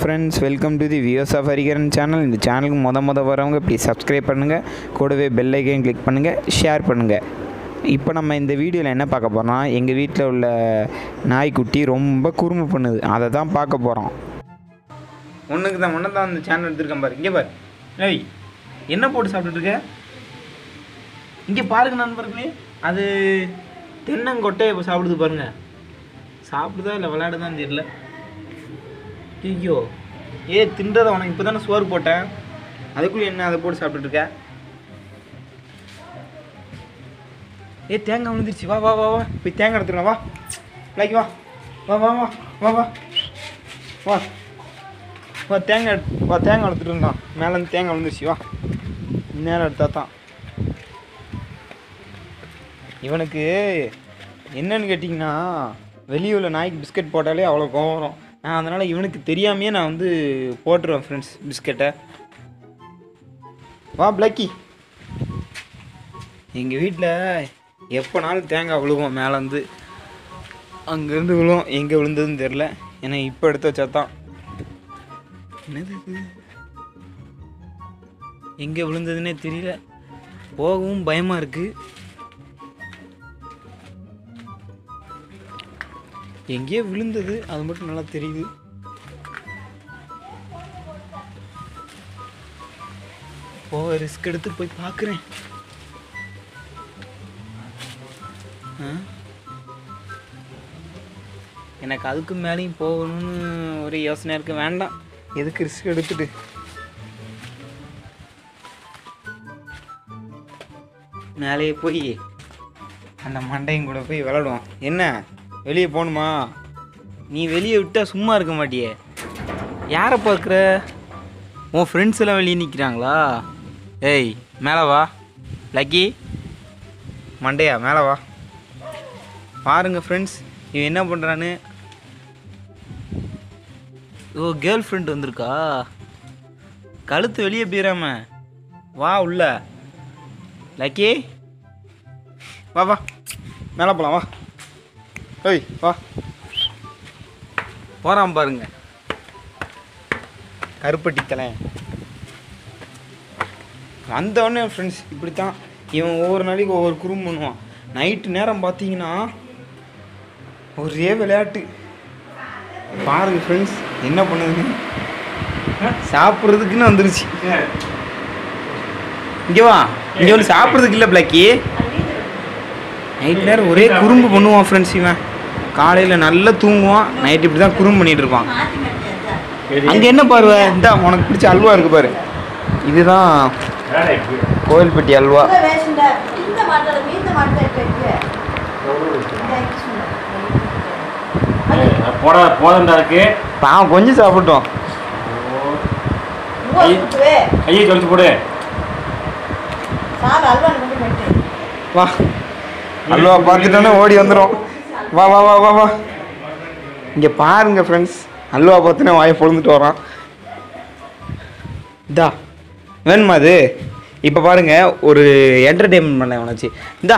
Friends welcome to the views of Hariharan channel இந்த சேனலுக்கு முத முத வரவங்க ப்ளீஸ் சப்ஸ்கிரைப் பண்ணுங்கள் கூடவே பெல் ஐக்கன் கிளிக் பண்ணுங்கள் ஷேர் பண்ணுங்கள் இப்போ நம்ம இந்த வீடியோவில் என்ன பார்க்க போகிறோம்னா எங்கள் வீட்டில் உள்ள நாய்க்குட்டி ரொம்ப குறும்பு பண்ணுது அதை தான் பார்க்க போகிறோம் ஒன்றுக்கு தான் ஒன்று தான் அந்த சேனல் எடுத்துருக்கேன் பாரு இங்கே பாரு ஏய் என்ன போட்டு சாப்பிட்டுட்டு இருக்க இங்கே பாருங்க நண்பர்களே அது தென்னங்கொட்டையை இப்போ சாப்பிடுது பாருங்க சாப்பிடுதா இல்லை விளையாடுதான்னு தெரியல ஐயோ ஏ தின்றதை உனக்கு இப்போ தானே சோறு போட்டேன் அதுக்குள்ளே என்ன அதை போட்டு சாப்பிட்டுட்டு இருக்க ஏ தேங்காய் விழுந்துருச்சு வா வா வா வா போய் தேங்காய் எடுத்துக்கலாம் வா லைக் வா வா வா வா வா வா வா வா தேங்காய் எடு- வா தேங்காய் எடுத்துட்டு இருந்தான் மேலேருந்து தேங்காய் விழுந்துருச்சு வா நேரம் எடுத்தா தான் இவனுக்கு என்னன்னு கேட்டிங்கன்னா வெளியே உள்ள நாய்க்கு பிஸ்கட் போட்டாலே அவ்வளோ கோவம் வரும் நான் அதனால் இவனுக்கு தெரியாமையே நான் வந்து போட்டுருவேன் ஃப்ரெண்ட்ஸ் பிஸ்கட்டை வா பிளக்கி எங்கள் வீட்டில் எப்போனாலும் தேங்காய் விழுவோம் மேலேருந்து அங்கேருந்து விழுவும் எங்கே விழுந்ததுன்னு தெரில ஏன்னா இப்போ எடுத்து வச்சாதான் என்னது இது எங்கே விழுந்ததுன்னே தெரியல போகவும் பயமாக இருக்குது எங்கேயோ விழுந்தது அது மட்டும் நல்லா தெரியுது போ ரிஸ்க் எடுத்து போய் பார்க்குறேன் எனக்கு அதுக்கு மேலேயும் போகணும்னு ஒரு யோசனை இருக்கு வேண்டாம் எதுக்கு ரிஸ்க் எடுத்துட்டு மேலேயே போய் அந்த மண்டையும் கூட போய் விளாடுவோம் என்ன வெளியே போகணுமா நீ வெளியே விட்டா சும்மா இருக்க மாட்டியே யாரை பார்க்குற உன் ஃப்ரெண்ட்ஸ் எல்லாம் வெளியே நிற்கிறாங்களா ஏய் மேலே வா லக்கி மண்டையா மேலே வா பாருங்க ஃப்ரெண்ட்ஸ் இவன் என்ன பண்ணுறான்னு ஓ கேர்ள் ஃப்ரெண்ட் வந்திருக்கா கழுத்து வெளியே போயிடாம வா உள்ள லக்கி வா வா மேலே போகலாம் வா ஏய் வா போகிறான் பாருங்க கருப்பட்டி தலை வந்தவொடனே ஃப்ரெண்ட்ஸ் இப்படி தான் இவன் ஒவ்வொரு நாளைக்கு ஒவ்வொரு குறும்பு பண்ணுவான் நைட்டு நேரம் பார்த்தீங்கன்னா ஒரே விளையாட்டு பாருங்க ஃப்ரெண்ட்ஸ் என்ன பண்ணுதுன்னு சாப்பிட்றதுக்குன்னு வந்துருச்சு இங்கே வா இங்கே வந்து சாப்பிட்றதுக்கு இல்லை பிளாக்கி நைட் நேரம் ஒரே குறும்பு பண்ணுவான் ஃப்ரெண்ட்ஸ் இவன் காலையில் நல்லா தூங்குவான் நைட் இப்படி தான் குறும்பு பண்ணிட்டு இருப்பான் அங்கே என்ன பாருவ இந்தா உனக்கு பிடிச்ச அல்வா இருக்கு பாரு இதுதான் கோயில்பட்டி அல்வா இந்த மாட்டோட மீந்த மாட்டை இருக்கு போட போதண்டா இருக்கு பாவம் கொஞ்சம் சாப்பிட்டோம் கையை தொலைச்சு போடு சார் அல்வா கொண்டு போயிட்டு வா அல்வா பார்த்துட்டோன்னே ஓடி வந்துடும் வா வா வா வா வா இங்கே பாருங்க ஃப்ரெண்ட்ஸ் அல்வா பார்த்துனே வாயை பொழுந்துட்டு வரான் இதா வேணுமா அது இப்போ பாருங்க ஒரு என்டர்டெயின்மெண்ட் பண்ண உனச்சு இந்தா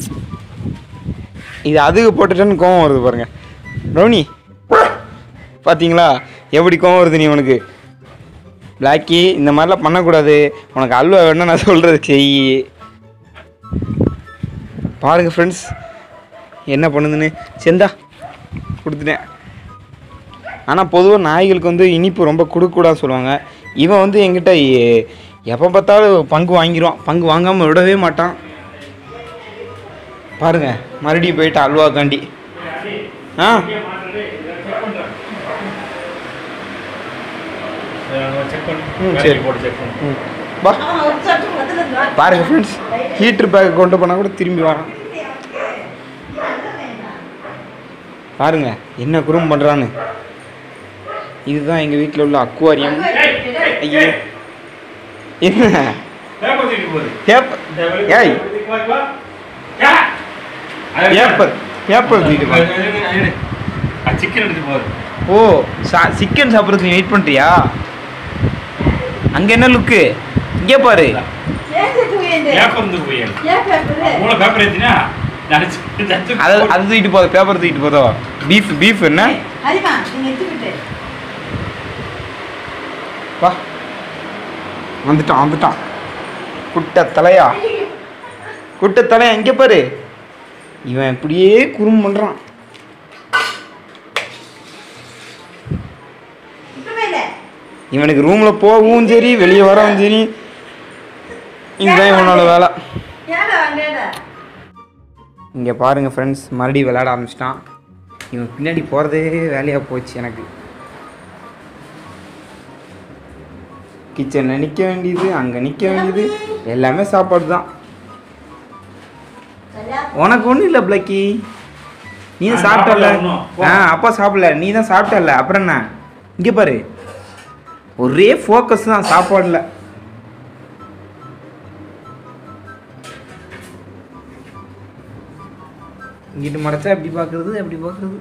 இது அதுக்கு போட்டுட்டேன்னு கோவம் வருது பாருங்க ரவுனி பார்த்தீங்களா எப்படி கோவம் வருது நீ உனக்கு பிளாக்கி இந்த மாதிரிலாம் பண்ணக்கூடாது உனக்கு அல்வா வேணும்னா நான் சொல்கிறது செய் பாருங்க ஃப்ரெண்ட்ஸ் என்ன பண்ணுதுன்னு செந்தா கொடுத்துட்டேன் ஆனால் பொதுவாக நாய்களுக்கு வந்து இனிப்பு ரொம்ப கொடுக்கூடாதுன்னு சொல்லுவாங்க இவன் வந்து என்கிட்ட எ- எப்போ பார்த்தாலும் பங்கு வாங்கிடுவான் பங்கு வாங்காமல் விடவே மாட்டான் பாருங்க மறுபடியும் போயிட்டு அல்வா காண்டி ஆ செக் பண்ணு ம், சரி சரி. போட்டு செக் பண்ணு ம். வா அவன் ஒரு சட்டு முதல்ல இருந்து வா. பாருங்க ஃப்ரெண்ட்ஸ் ஹீட்ரு பேக் கொண்டு போனால் கூட திரும்பி வரான் பாருங்க என்ன குறும் பண்ணுறான்னு இதுதான் எங்கள் வீட்டில் உள்ள அக்வாரியம் ஐயோ என்ன பேப்பர் தூக்கி போடு பேப்பர் ஏய் பேப்பர் பேப்பர் தூக்கிட்டு போ. சிக்கன் எடுத்து போகுது ஓ சா சிக்கன் சாப்பிட்றதுக்கு வெயிட் பண்ணுறியா அங்கே என்ன லுக்கு இங்கே பாரு ஏன் தூக்கிண்டு? பேப்பர் இருந்து போய் ஏன் பேப்பரு? மூணு பேப்பர் ஏத்தினா நினைச்சு நினைச்சு அது அது தூக்கிட்டு போதும் பேப்பர் தூக்கிட்டு போதோ பீஃப் பீஃப் என்ன ஹரிமா, நீங்க எடுத்துக்கிட்டு. வா வந்துட்டான் வந்துட்டான் குட்ட தலையா குட்ட தலையா இங்கே பாரு இவன் இப்படியே குறும் பண்ணுறான் சுத்தமே இல்லை இவனுக்கு ரூமில் போகவும் சரி வெளியே வரவும் சரி இதுதான் இவனோட வேலை ஏடா அங்கேடா இங்கே பாருங்க ஃப்ரெண்ட்ஸ் மறுபடியும் விளையாட ஆரம்பிச்சிட்டான் இவன் பின்னாடி போகிறதே வேலையாக போச்சு எனக்கு கிச்சனில் நிற்க வேண்டியது அங்கே நிற்க வேண்டியது எல்லாமே சாப்பாடு தான் சரியா உனக்கு ஒன்றும் இல்லை பிளக்கி நீ தான் நான் சாப்பிட்டல சாப்பிடல இன்னும். போ. ஆ அப்பா சாப்பிடல நீ தான் சாப்பிட்டல அப்புறம் என்ன இங்கே பாரு ஒரே ஃபோக்கஸ் தான் சாப்பாடில் இங்கிட்டு மறைச்சா எப்படி பார்க்குறது எப்படி பார்க்குறது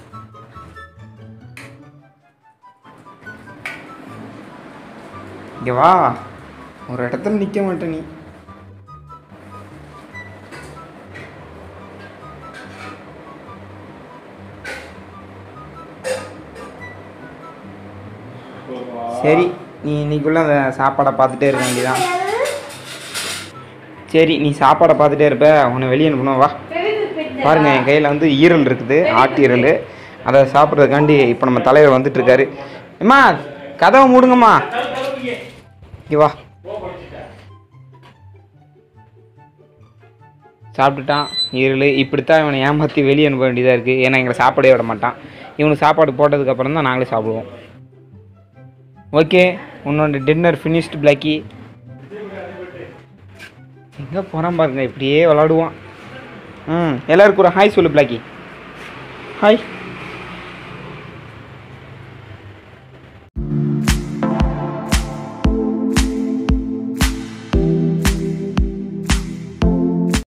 இங்கே வா ஒரு இடத்துல நிற்க மாட்டே நீ சரி நீ இன்னைக்குள்ள அந்த சாப்பாடை பார்த்துட்டே இருக்க வேண்டியதான் சரி நீ சாப்பாடை பார்த்துட்டே இருப்ப உன்னை வெளியே அனுப்பணும் வா பாருங்க என் கையில் வந்து ஈரல் இருக்குது ஆட்டு ஈரல் அதை சாப்பிட்றதுக்காண்டி இப்போ நம்ம தலைவர் வந்துட்டு இருக்காரு அம்மா கதவை மூடுங்கம்மா இங்கே வா சாப்பிட்டுட்டான் ஈரல் இப்படித்தான் இவனை ஏமாற்றி வெளியே அனுப்ப வேண்டியதாக இருக்குது ஏன்னா எங்களை சாப்பாடே விட மாட்டான் இவனுக்கு சாப்பாடு போட்டதுக்கப்புறம் தான் நாங்களே சாப்பிடுவோம் ஓகே உன்னோட டின்னர் ஃபினிஷ்டு பிளாக்கி எங்கே போகிறான் பாருங்க இப்படியே விளாடுவான் ம் எல்லாருக்கும் ஒரு ஹாய் சொல்லு பிளாக்கி ஹாய்